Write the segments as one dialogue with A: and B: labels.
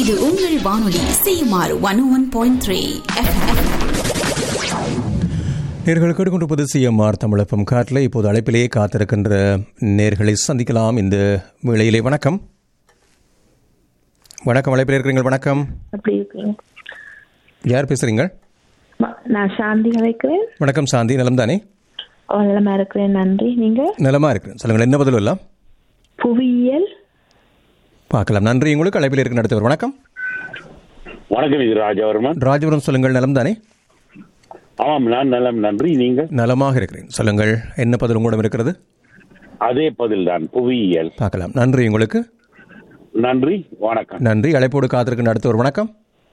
A: இது உங்கள் வானொலி CMR one one point three
B: நேர்கள் கேட்டுக்கொண்டிருப்பது சிஎம்ஆர் தமிழப்பம் காட்டில் இப்போது அழைப்பிலேயே காத்திருக்கின்ற நேர்களை சந்திக்கலாம் இந்த வேளையிலே வணக்கம் வணக்கம் அழைப்பில் இருக்கிறீங்க வணக்கம்
C: அப்படி இருக்கீங்க
B: யார் பேசுறீங்க
C: ம- நான் சாந்தி அழைக்கிறேன்
B: வணக்கம் சாந்தி நலம் தானே
C: வல்லமா இருக்கிறேன் நன்றி நீங்க
B: நலமா இருக்கிறேன் சொல்லுங்கள் என்ன பதில் எல்லாம்
C: புவியியல்
B: பார்க்கலாம் நன்றி உங்களுக்கு அழைப்பில் இருக்கிற நடத்தவர் வணக்கம்
D: வணக்கம் இது ராஜவர்மன்
B: ராஜபுரம் சொல்லுங்கள் நலம் தானே
D: ஆமாம் நான் நலம் நன்றி நீங்கள்
B: நலமாக இருக்கிறேன் சொல்லுங்கள் என்ன பதில் உங்களிடம் இருக்கிறது
D: அதே பதில் தான் புவியியல்
B: பார்க்கலாம் நன்றி உங்களுக்கு
D: நன்றி வணக்கம்
B: நன்றி அழைப்போடு காத்திருக்கின்ற அடுத்தவர் வணக்கம்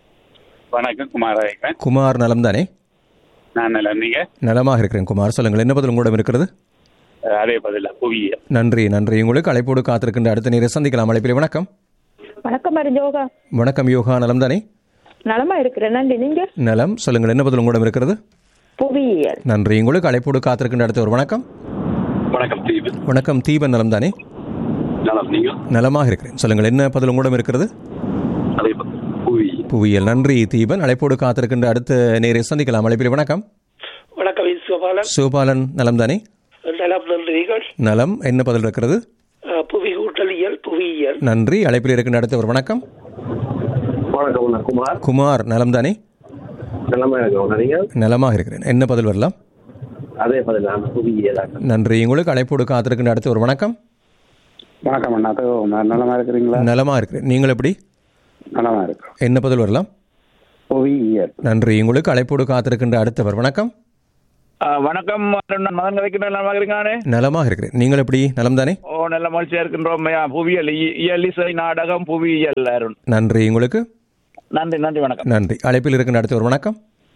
E: வணக்கம் குமார் அழைக்கிறேன்
B: குமார் நலம் தானே
E: நான் நல்லா நீங்க
B: நலமாக இருக்கிறேன் குமார் சொல்லுங்கள் என்ன பதில் உங்களிடம் இருக்கிறது
E: அஹ் அதே பதில் புவியியல்
B: நன்றி நன்றி உங்களுக்கு அழைப்போடு காத்திருக்கின்ற அடுத்த நேரம் சந்திக்கலாம் அழைப்பிலே வணக்கம்
C: வணக்கம் மருஜோகா
B: வணக்கம் யோகா நலம் தானே
C: நலமா இருக்கிறேன் நன்றி நீங்க
B: நலம் சொல்லுங்கள் என்ன பதில் உங்களிடம் இருக்கிறது
C: புவியியல்
B: நன்றி உங்களுக்கு அழைப்போடு காத்திருக்கின்ற அடுத்தவர் வணக்கம்
E: வணக்கம் தீபு
B: வணக்கம் தீபன் நலம் தானே
E: நலம் நீங்க
B: நலமாக இருக்கிறேன் சொல்லுங்கள் என்ன பதில் உங்களிடம் இருக்கிறது
E: அதே பதில் புவியியல்
B: புவியியல் நன்றி தீபன் அழைப்போடு காத்திருக்கின்ற அடுத்த நேரை சந்திக்கலாம் அழைப்பிலே வணக்கம்
F: வணக்கம் விஸ்வபாலன்
B: சிவபாலன் நலம் தானே
F: நலம் நன்றிகள்
B: நலம் என்ன பதில் இருக்கிறது
F: அஹ், புவி கூட்டலியல் புவியியல்
B: நன்றி அழைப்பில் இருக்கின்ற அடுத்தவர் வணக்கம்
G: வணக்கம் நான் குமார்
B: குமார் நலம் தானே
G: நிலமா இருக்கோம் நீங்க
B: நலமாக இருக்கிறேன் என்ன பதில் வரலாம்
G: அதே பதில் நான் புவியியலாக
B: நன்றி உங்களுக்கு அழைப்போடு காத்திருக்கின்ற அடுத்தவர் வணக்கம்
E: வணக்கம் அண்ணா அதோ நலமா இருக்கிறீங்களா
B: நலமா இருக்கிறேன் நீங்கள் எப்படி
E: நலமா இருக்கிறோம்
B: என்ன பதில் வரலாம்
E: புவியியல்
B: நன்றி உங்களுக்கு அழைப்போடு காத்திருக்கின்ற அடுத்தவர் வணக்கம்
H: வணக்கம் நான் மதன் கதைக்கு நல்லா இருக்கிறானே
B: நலமாக இருக்கிறேன் நீங்கள் எப்படி நலம் தானே
H: ஓ நல்ல மகிழ்ச்சியா இருக்கின்றோம் ஐயா, புவியியல் இ- இயல் இசை நாடகம் புவியியல் அருண்
B: நன்றி உங்களுக்கு
H: நன்றி நன்றி வணக்கம்
B: நன்றி அழைப்பில் இருக்கின்ற அடுத்தவர் வணக்கம்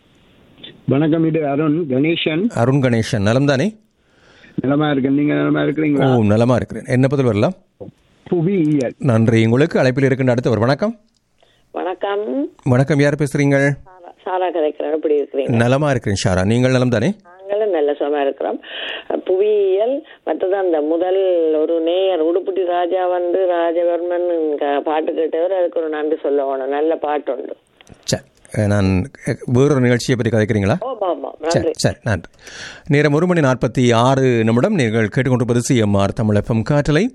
I: வணக்கம் இது அருண் கணேசன்
B: அருண் கணேசன் நலம் தானே
I: நிலமா இருக்கேன் நீங்க நிலமா
B: ஓ
I: இருக்கிறீங்களா
B: நலமா இருக்கிறேன் என்ன பதில் வரலாம்
I: புவியியல்
B: நன்றி உங்களுக்கு அழைப்பில் இருக்கின்ற அடுத்தவர் வணக்கம்
J: வணக்கம்
B: வணக்கம் யார் பேசுறீங்க
J: சாரா- சாரா கதைக்கிறேன் எப்படி இருக்கிறீங்க
B: நலமா இருக்கிறேன் ஷாரா நீங்கள் நலம் தானே
J: நாங்களும் நல்ல சுகமா இருக்கிறோம் புவியியல் மற்றது அந்த முதல் ஒரு நேயர் உடுப்புட்டி ராஜா வந்து ராஜவர்மன் க- பாட்டு கேட்டவர் அதுக்கு ஒரு நன்றி சொல்லணும் நல்ல பாட்டு உண்டு
B: சரி அஹ், நான் அஹ், வேறொரு நிகழ்ச்சியை பற்றி கதைக்கிறீங்களா
J: ஆமா ஆமா
B: சரி
J: நன்றி
B: சரி நன்றி நேரம் ஒரு மணி நாற்பத்தி ஆறு நிமிடம் நீங்கள் கேட்டுக்கொண்டிருப்பது சிஎம்ஆர் தமிழப்பம் காற்றலை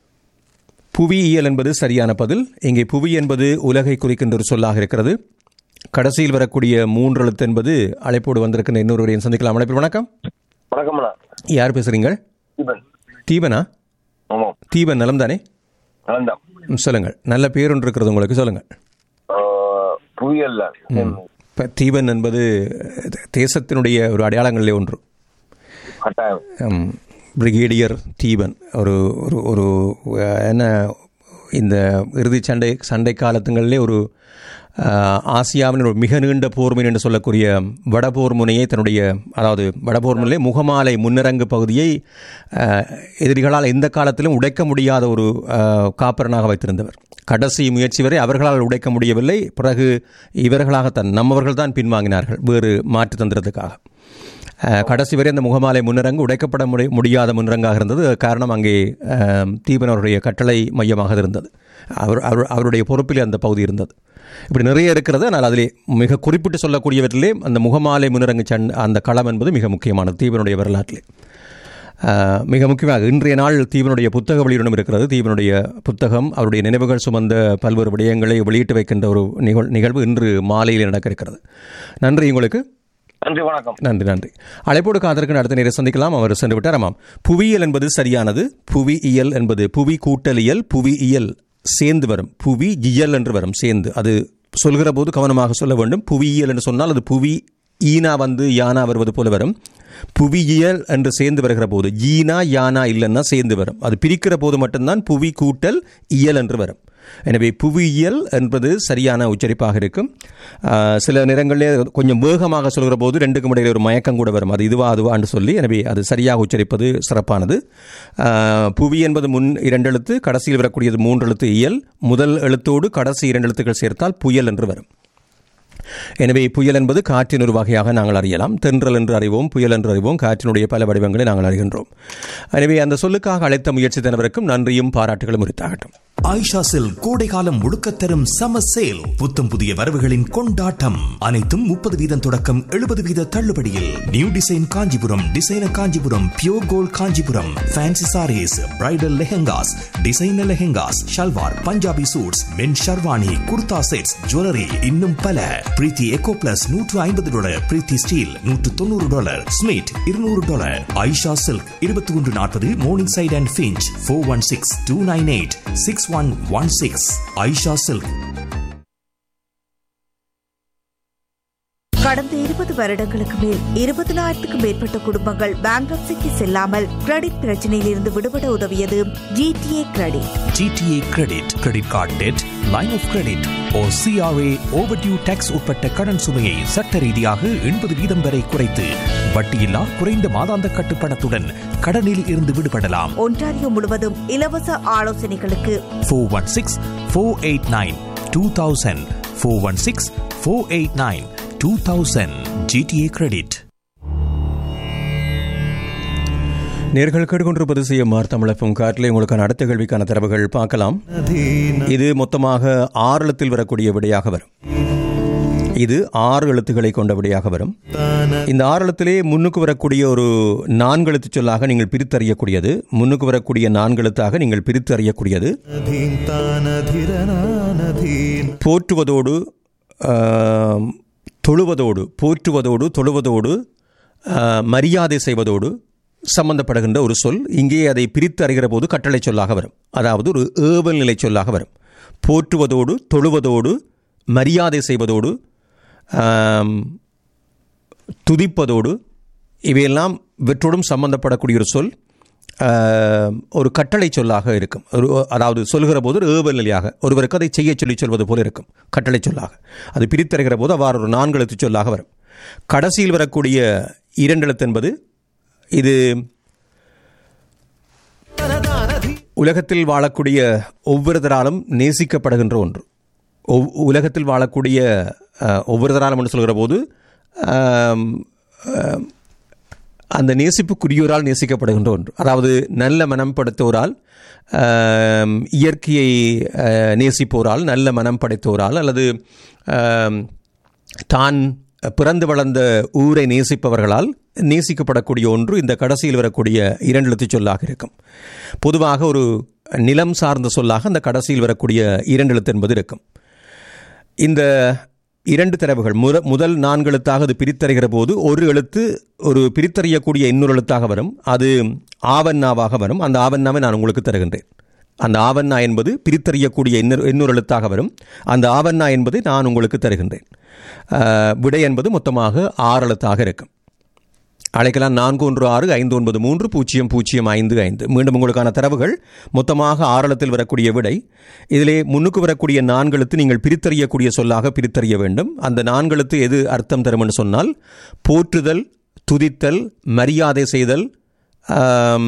B: புவியியல் என்பது சரியான பதில் இங்கே புவி என்பது உலகை குறிக்கின்ற ஒரு சொல்லாக இருக்கிறது கடைசியில் வரக்கூடிய மூன்று எழுத்து என்பது அழைப்போடு வந்திருக்கின்ற இன்னொருவரையும் சந்திக்கலாம் அழைப்பில் வணக்கம்
G: வணக்கம்ண்ணா
B: யார் பேசுறீங்க
G: தீபன்
B: தீபனா
G: ஆமாம்
B: தீபன் நலம் தானே
G: நலந்தான்
B: ம், சொல்லுங்கள் நல்ல பேர் ஒன்று இருக்கிறது உங்களுக்கு சொல்லுங்கள்
G: புவியல்ல
B: இப்போ தீபன் என்பது தேசத்தினுடைய ஒரு அடையாளங்களிலே ஒன்று
G: கட்டாயம்
B: ஹம், பிரிகேடியர் தீபன் ஒரு ஒரு ஒரு அஹ், என்ன இந்த இறுதி சண்டை சண்டை காலத்துங்களிலே ஒரு அஹ், ஆசியாவின் ஒரு மிக நீண்ட போர்முனை என்று சொல்லக்கூடிய வடபோர் முனையை தன்னுடைய அதாவது வடபோர் முனையிலே முகமாலை முன்னிறங்கு பகுதியை அஹ், எதிரிகளால் எந்த காலத்திலும் உடைக்க முடியாத ஒரு அஹ், காப்பரனாக வைத்திருந்தவர் கடைசி முயற்சி வரை அவர்களால் உடைக்க முடியவில்லை பிறகு இவர்களாகத்தான் நம்மவர்கள் தான் பின்வாங்கினார்கள் வேறு மாற்று தந்திரத்துக்காக அஹ், கடைசி வரை அந்த முகமாலை முன்னிறங்கு உடைக்கப்பட முடி முடியாத முன்னிறங்காக இருந்தது காரணம் அங்கே அஹ், தீபன் அவருடைய கட்டளை மையமாக இருந்தது அவர் அவர் அவருடைய பொறுப்பில் அந்த பகுதி இருந்தது இப்படி நிறைய இருக்கிறது ஆனால் அதிலே மிக குறிப்பிட்டு சொல்லக்கூடியவற்றிலே அந்த முகமாலை முன்னிறங்கு சண் அந்த களம் என்பது மிக முக்கியமானது தீபனுடைய வரலாற்றிலே அஹ், மிக முக்கியமாக இன்றைய நாள் தீவனுடைய புத்தக வெளியிடம் இருக்கிறது தீவனுடைய புத்தகம் அவருடைய நினைவுகள் சுமந்த பல்வேறு விடயங்களை வெளியிட்டு வைக்கின்ற ஒரு நிகழ் நிகழ்வு இன்று மாலையில் நடக்க இருக்கிறது நன்றி உங்களுக்கு
G: நன்றி வணக்கம்
B: நன்றி நன்றி அழைப்போடு காத்திருக்கிற அடுத்த நேரம் சந்திக்கலாம் அவர் சென்று விட்டார் ஆமாம் புவியியல் என்பது சரியானது புவியியல் என்பது புவி கூட்டலியல் புவியியல் சேர்ந்து வரும் புவி இயல் என்று வரும் சேர்ந்து அது சொல்கிற போது கவனமாக சொல்ல வேண்டும் புவியியல் என்று சொன்னால் அது புவி ஈனா வந்து யானா வருவது போல வரும் புவியியல் என்று சேர்ந்து வருகிற போது ஈனா யானா இல்லைன்னா சேர்ந்து வரும் அது பிரிக்கிற போது மட்டும்தான் புவி கூட்டல் இயல் என்று வரும் எனவே புவியியல் என்பது சரியான உச்சரிப்பாக இருக்கும் ஆஹ், சில நேரங்களிலே கொஞ்சம் வேகமாக சொல்கிற போது ரெண்டுக்கும் இடையில ஒரு மயக்கம் கூட வரும் அது இதுவா அதுவான்னு சொல்லி எனவே அது சரியாக உச்சரிப்பது சிறப்பானது ஆஹ், புவி என்பது முன் இரண்டு எழுத்து கடைசியில் வரக்கூடியது மூன்று எழுத்து இயல் முதல் எழுத்தோடு கடைசி இரண்டு எழுத்துக்கள் சேர்த்தால் புயல் என்று வரும் எனவே புயல் என்பது காற்றின் ஒரு வகையாக நாங்கள் அறியலாம் தென்றல் என்று அறிவோம் புயல் என்று அறிவோம் காற்றினுடைய பல வடிவங்களை நாங்கள் அறிகின்றோம் எனவே அந்த சொல்லுக்காக அழைத்த முயற்சி தனவருக்கும் நன்றியும் பாராட்டுகளும் உரித்தாகட்டும்
K: ஆயிஷா செல் கோடைகாலம் முழுக்க தரும் சம சேல் புத்தம் புதிய வரவுகளின் கொண்டாட்டம் அனைத்தும் முப்பது வீதம் தொடக்கம் எழுபது வீத தள்ளுபடியில் new design Kanchipuram designer Kanchipuram pure gold Kanchipuram fancy saris bridal lehengas designer lehengas shalwar Punjabi suits men sherwani kurta sets jewellery இன்னும் பல பிரீத்தி எக்கோ பிளஸ் நூற்று ஐம்பது டாலர் பிரீத்தி ஸ்டீல் நூற்று தொண்ணூறு டாலர் ஸ்மிட் இருநூறு டாலர் ஐஷா சில்க் இருபத்தி ஒன்று நாற்பது Morningside and Finch four one six two nine eight six one one six Aisha silk
L: கடந்த இருபது வருடங்களுக்கு மேல் இருபதனாயிரத்துக்கும் மேற்பட்ட குடும்பங்கள் பேங்க்ரப்சிக்கு செல்லாமல் கிரெடிட் பிரச்சனையில் இருந்து விடுபட உதவியது GTA credit
K: GTA credit credit card debt line of credit ஓ சிஆர்ஏ ஓவர்டியூ டேக்ஸ் உட்பட்ட கடன் சுமையை சட்ட ரீதியாக எண்பது வீதம் வரை குறைத்து வட்டியில்லா குறைந்த மாதாந்த கட்டுப்பணத்துடன் கடனில் இருந்து விடுபடலாம்
L: ஒன்டாரியோ முழுவதும் இலவச ஆலோசனைகளுக்கு
K: four one six four eight nine two thousand four one six four eight nine two thousand GTA credit
B: நேர்கள் கேட்டுக்கொண்டிருப்பது சிஎம்ஆர் தமிழகம் காட்டிலே உங்களுக்கான அடுத்த கேள்விக்கான தரவுகள் பார்க்கலாம் இது மொத்தமாக ஆறு எழுத்தில் வரக்கூடிய விடையாக வரும் இது ஆறு எழுத்துக்களை கொண்ட விடையாக வரும் இந்த ஆறு எழுத்திலே முன்னுக்கு வரக்கூடிய ஒரு நான்கு எழுத்து சொல்லாக நீங்கள் பிரித்தறியக்கூடியது முன்னுக்கு வரக்கூடிய நான்கு எழுத்தாக நீங்கள் பிரித்தறியக்கூடியது போற்றுவதோடு ஆம், தொழுவதோடு போற்றுவதோடு தொழுவதோடு ஆ, மரியாதை செய்வதோடு சம்பந்தப்படுகின்ற ஒரு சொல் இங்கே அதை பிரித்து அறிகிற போது கட்டளை சொல்லாக வரும் அதாவது ஒரு ஏவல் நிலை சொல்லாக வரும் போற்றுவதோடு தொழுவதோடு மரியாதை செய்வதோடு ஆம், துதிப்பதோடு இவையெல்லாம் இவற்றோடும் சம்பந்தப்படக்கூடிய ஒரு சொல் ஆம், ஒரு கட்டளை சொல்லாக இருக்கும் ஒரு அதாவது சொல்கிற போது ஒரு ஏவல் நிலையாக ஒருவருக்கு அதை செய்ய சொல்லி சொல்வது போல இருக்கும் கட்டளை சொல்லாக அது பிரித்தருகிற போது அவ்வாறு ஒரு நான்கு எழுத்து சொல்லாக வரும் கடைசியில் வரக்கூடிய இரண்டு எழுத்து என்பது இது உலகத்தில் வாழக்கூடிய ஒவ்வொருத்தராலும் நேசிக்கப்படுகின்ற ஒன்று ஒவ் உலகத்தில் வாழக்கூடிய அஹ், ஒவ்வொருத்தராலும் என்று சொல்கிற போது ஆம், ஆம், அந்த நேசிப்புக்குரியோரால் நேசிக்கப்படுகின்ற ஒன்று அதாவது நல்ல மனம் படைத்தோரால் ஆம், இயற்கையை அஹ், நேசிப்போரால் நல்ல மனம் படைத்தோரால் அல்லது ஆம், தான் பிறந்து வளர்ந்த ஊரை நேசிப்பவர்களால் நேசிக்கப்படக்கூடிய ஒன்று இந்த கடைசியில் வரக்கூடிய இரண்டு எழுத்து சொல்லாக இருக்கும் பொதுவாக ஒரு நிலம் சார்ந்த சொல்லாக அந்த கடைசியில் வரக்கூடிய இரண்டு எழுத்து என்பது இருக்கும் இந்த இரண்டு தரவுகள் முத முதல் நான்கு எழுத்தாக அது பிரித்தறிகிற போது ஒரு எழுத்து ஒரு பிரித்தறியக்கூடிய இன்னொரு எழுத்தாக வரும் அது ஆவண்ணாவாக வரும் அந்த ஆவண்ணாவை நான் உங்களுக்கு தருகின்றேன் அந்த ஆவண்ணா என்பது பிரித்தறியக்கூடிய இன்னொரு இன்னொரு எழுத்தாக வரும் அந்த ஆவண்ணா என்பதை நான் உங்களுக்கு தருகின்றேன் ஆஹ், விடை என்பது மொத்தமாக ஆறு எழுத்தாக இருக்கும் அழைக்கலாம் நான்கு ஒன்று ஆறு ஐந்து ஒன்பது மூன்று பூஜ்ஜியம் பூஜ்ஜியம் ஐந்து ஐந்து மீண்டும் உங்களுக்கான தரவுகள் மொத்தமாக ஆறளத்தில் வரக்கூடிய விடை இதிலே முன்னுக்கு வரக்கூடிய நான்கெழுத்து நீங்கள் பிரித்தறியக்கூடிய சொல்லாக பிரித்தறிய வேண்டும் அந்த நான்கெழுத்து எது அர்த்தம் தரும் என்று சொன்னால் போற்றுதல் துதித்தல் மரியாதை செய்தல் ஆம்,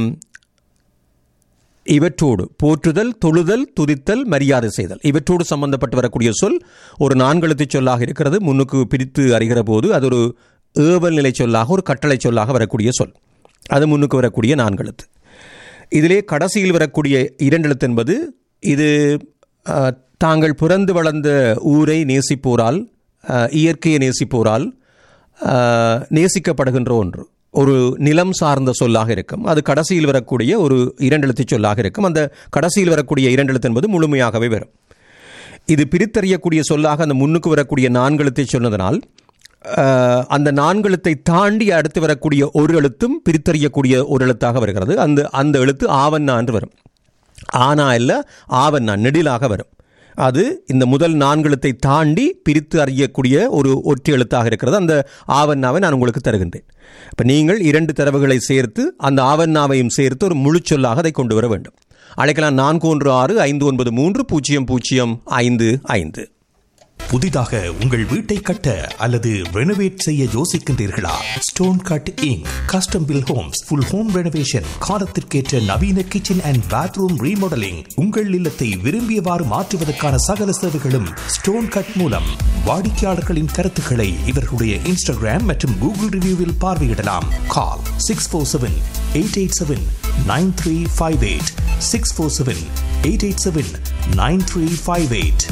B: இவற்றோடு போற்றுதல் தொழுதல் துதித்தல் மரியாதை செய்தல் இவற்றோடு சம்பந்தப்பட்டு வரக்கூடிய சொல் ஒரு நான்கெழுத்து சொல்லாக இருக்கிறது முன்னுக்கு பிரித்து அறிகிற போது அது ஒரு ஏவல் நிலை சொல்லாக ஒரு கட்டளை சொல்லாக வரக்கூடிய சொல் அது முன்னுக்கு வரக்கூடிய நான்கெழுத்து இதிலே கடைசியில் வரக்கூடிய இரண்டெழுத்து என்பது இது அஹ், தாங்கள் பிறந்து வளர்ந்த ஊரை நேசிப்போரால் அஹ், இயற்கையை நேசிப்போரால் அஹ், நேசிக்கப்படுகின்ற ஒன்று ஒரு நிலம் சார்ந்த சொல்லாக இருக்கும் அது கடைசியில் வரக்கூடிய ஒரு இரண்டெழுத்து சொல்லாக இருக்கும் அந்த கடைசியில் வரக்கூடிய இரண்டெழுத்து என்பது முழுமையாகவே வரும் இது பிரித்தறியக்கூடிய சொல்லாக அந்த முன்னுக்கு வரக்கூடிய நான்கெழுத்தை சொன்னதனால் அஹ், அந்த நான்கெழுத்தை தாண்டி அடுத்து வரக்கூடிய ஒரு எழுத்தும் பிரித்தறியக்கூடிய ஒரு எழுத்தாக வருகிறது அந்த அந்த எழுத்து ஆவண்ணா என்று வரும் ஆனா இல்ல ஆவண்ணா நெடிலாக வரும் அது இந்த முதல் நான்கெழுத்தை தாண்டி பிரித்து அறியக்கூடிய ஒரு ஒற்றை எழுத்தாக இருக்கிறது அந்த ஆவண்ணாவை நான் உங்களுக்கு தருகின்றேன் இப்போ நீங்கள் இரண்டு தரவுகளை சேர்த்து அந்த ஆவண்ணாவையும் சேர்த்து ஒரு முழு சொல்லாக அதை கொண்டு வர வேண்டும் அழைக்கலாம் நான்கு ஒன்று ஆறு ஐந்து ஒன்பது மூன்று பூஜ்ஜியம் பூஜ்ஜியம் ஐந்து ஐந்து
K: புதிதாக உங்கள் வீட்டை கட்ட அல்லது ரெனோவேட் செய்ய யோசிக்கின்றீர்களா stone cut Inc custom built homes full home renovation காலத்திற்கேற்ற நவீன கிச்சன் அண்ட் பாத்ரூம் ரீமாடலிங் உங்கள் இல்லத்தை விரும்பியவாறு மாற்றுவதற்கான சகல சேவைகளும் ஸ்டோன் கட் மூலம் வாடிக்கையாளர்களின் கருத்துக்களை இவர்களுடைய இன்ஸ்டாகிராம் மற்றும் கூகுள் ரிவ்யூவில் பார்வையிடலாம் call six four seven eight eight seven nine three five eight six four seven eight eight seven nine three five eight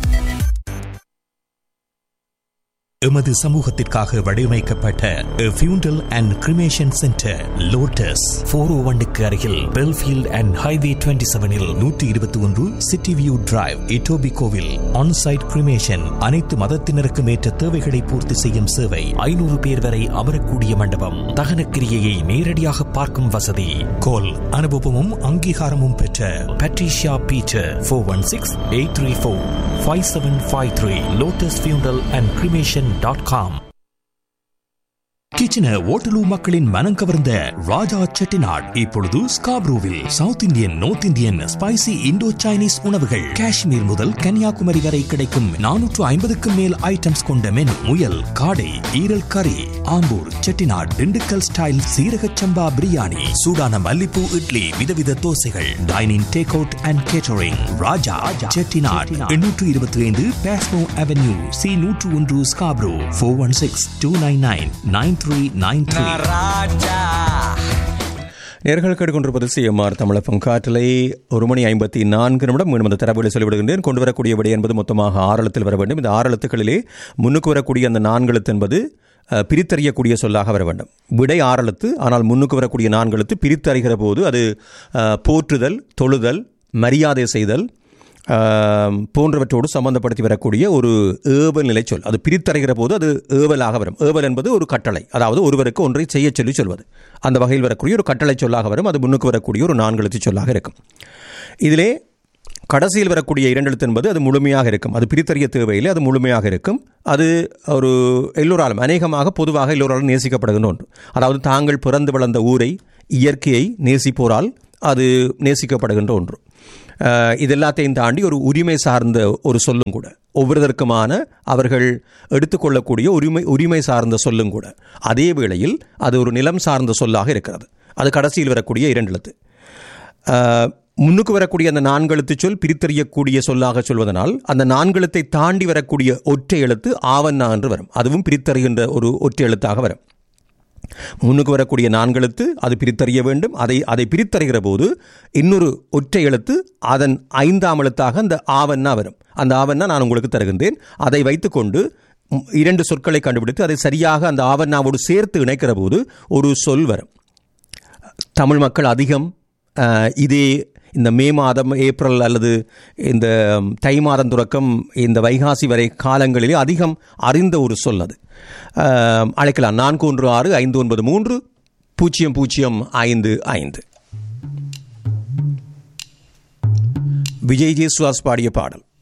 K: எமது சமூகத்திற்காக வடிவமைக்கப்பட்ட funeral and cremation centre Lotus four oh ஒன்னுக்கு அருகில் பெல்ஃபீல்ட் அண்ட் ஹைவே டுவெண்ட்டி செவனில் நூற்றி இருபத்தி ஒன்று city view drive இட்டோபி கோவில் ஆன்சைட் கிரிமேஷன் அனைத்து மதத்தினருக்கும் ஏற்ற தேவைகளை பூர்த்தி செய்யும் சேவை ஐநூறு பேர் வரை அமரக்கூடிய மண்டபம் தகன கிரியையை நேரடியாக பார்க்கும் வசதி கோல் அனுபவமும் அங்கீகாரமும் பெற்ற Patricia Peter four one six eight three four five seven five three Lotus funeral and cremation dot com கிச்சன ஓட்டலு மக்களின் மனம் கவர்ந்த ராஜா செட்டிநாட் இப்பொழுது ஸ்காப்ரூவில் south Indian north Indian spicy Indo Chinese உணவுகள் காஷ்மீர் முதல் கன்னியாகுமரி வரை கிடைக்கும் நானூற்று ஐம்பதுக்கும் மேல் ஐட்டம்ஸ் கொண்ட மெனு முயல் காடை ஈரல் கறி ஆம்பூர் செட்டிநாட் திண்டுக்கல் ஸ்டைல் சீரக சம்பா பிரியாணி சூடான மல்லிப்பூ இட்லி விதவித தோசைகள் dining take out and catering Raja Chettinad எண்ணூற்று இருபத்தி ஐந்து பேஸ்மோ அவென்யூ சி நூற்று ஒன்று Scarborough four one six two nine nine nine three nine three
B: நேர்கள் கேட்டுக்கொண்டிருப்பது சிஎம்ஆர் தமிழப்பம் காற்றலை ஒரு மணி ஐம்பத்தி நான்கு நிமிடம் மீண்டும் அந்த தரவுகளை சொல்லிவிடுகின்றேன் கொண்டு வரக்கூடிய விடை என்பது மொத்தமாக ஆறு எழுத்தில் வர வேண்டும் இந்த ஆறு எழுத்துக்களிலே முன்னுக்கு வரக்கூடிய அந்த நான்கு எழுத்து என்பது அஹ், பிரித்தறியக்கூடிய சொல்லாக வர வேண்டும் விடை ஆறு எழுத்து ஆனால் முன்னுக்கு வரக்கூடிய நான்கு எழுத்து பிரித்தறிகிற போது அது அஹ், போற்றுதல் தொழுதல் மரியாதை செய்தல் ஆம், போன்றவற்றோடு சம்பந்தப்படுத்தி வரக்கூடிய ஒரு ஏவல் நிலை சொல் அது பிரித்தறைகிற போது அது ஏவலாக வரும் ஏவல் என்பது ஒரு கட்டளை அதாவது ஒருவருக்கு ஒன்றை செய்ய சொல்லி சொல்வது அந்த வகையில் வரக்கூடிய ஒரு கட்டளை சொல்லாக வரும் அது முன்னுக்கு வரக்கூடிய ஒரு நான்கு எழுத்து சொல்லாக இருக்கும் இதிலே கடைசியில் வரக்கூடிய இரண்டு எழுத்து என்பது அது முழுமையாக இருக்கும் அது பிரித்தறிய தேவையில்லை அது முழுமையாக இருக்கும் அது ஒரு எல்லோராலும் அநேகமாக பொதுவாக எல்லோராலும் நேசிக்கப்படுகின்ற ஒன்று அதாவது தாங்கள் பிறந்து வளர்ந்த ஊரை இயற்கையை நேசிப்போரால் அது நேசிக்கப்படுகின்ற ஒன்று அஹ், இது எல்லாத்தையும் தாண்டி ஒரு உரிமை சார்ந்த ஒரு சொல்லும் கூட ஒவ்வொருவருக்குமான அவர்கள் எடுத்துக்கொள்ளக்கூடிய உரிமை உரிமை சார்ந்த சொல்லும் கூட அதே வேளையில் அது ஒரு நிலம் சார்ந்த சொல்லாக இருக்கிறது அது கடைசியில் வரக்கூடிய இரண்டு எழுத்து அஹ், முன்னுக்கு வரக்கூடிய அந்த நான்கெழுத்து சொல் பிரித்தறியக்கூடிய சொல்லாக சொல்வதனால் அந்த நான்கெழுத்தை தாண்டி வரக்கூடிய ஒற்றை எழுத்து ஆவண்ணா என்று வரும் அதுவும் பிரித்தறிகின்ற ஒரு ஒற்றை எழுத்தாக வரும் முன்னுக்கு வரக்கூடிய நான்கெழுத்து அது பிரித்தறிய வேண்டும் அதை அதை பிரித்தறிகிற போது இன்னொரு ஒற்றை எழுத்து அதன் ஐந்தாம் எழுத்தாக அந்த ஆவண்ணா வரும் அந்த ஆவண்ணா நான் உங்களுக்கு தருகின்றேன் அதை வைத்துக்கொண்டு ம், இரண்டு சொற்களை கண்டுபிடித்து அதை சரியாக அந்த ஆவண்ணாவோடு சேர்த்து இணைக்கிற போது ஒரு சொல் வரும் தமிழ் மக்கள் அதிகம் அஹ், இதே இந்த மே மாதம் ஏப்ரல் அல்லது இந்த தை மாதம் தொடக்கம் இந்த வைகாசி வரை காலங்களிலே அதிகம் அறிந்த ஒரு சொல் அது அஹ், அழைக்கலாம் நான்கு ஒன்று ஆறு ஐந்து ஒன்பது மூன்று பூஜ்ஜியம் பூஜ்ஜியம் ஐந்து ஐந்து விஜய் ஜே சுவாஸ் பாடிய பாடல்